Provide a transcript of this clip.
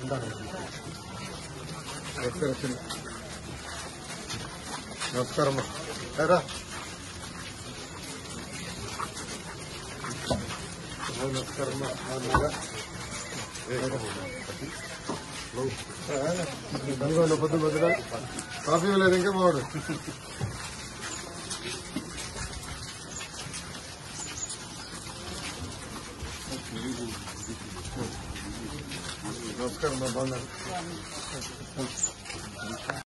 నమస్కారం చిన్న నమస్కారం రా నమస్కారం పొద్దు మధ్యలో కాఫీ లేదు ఇంకా బాగుండు నమస్కారం బాగున్నారు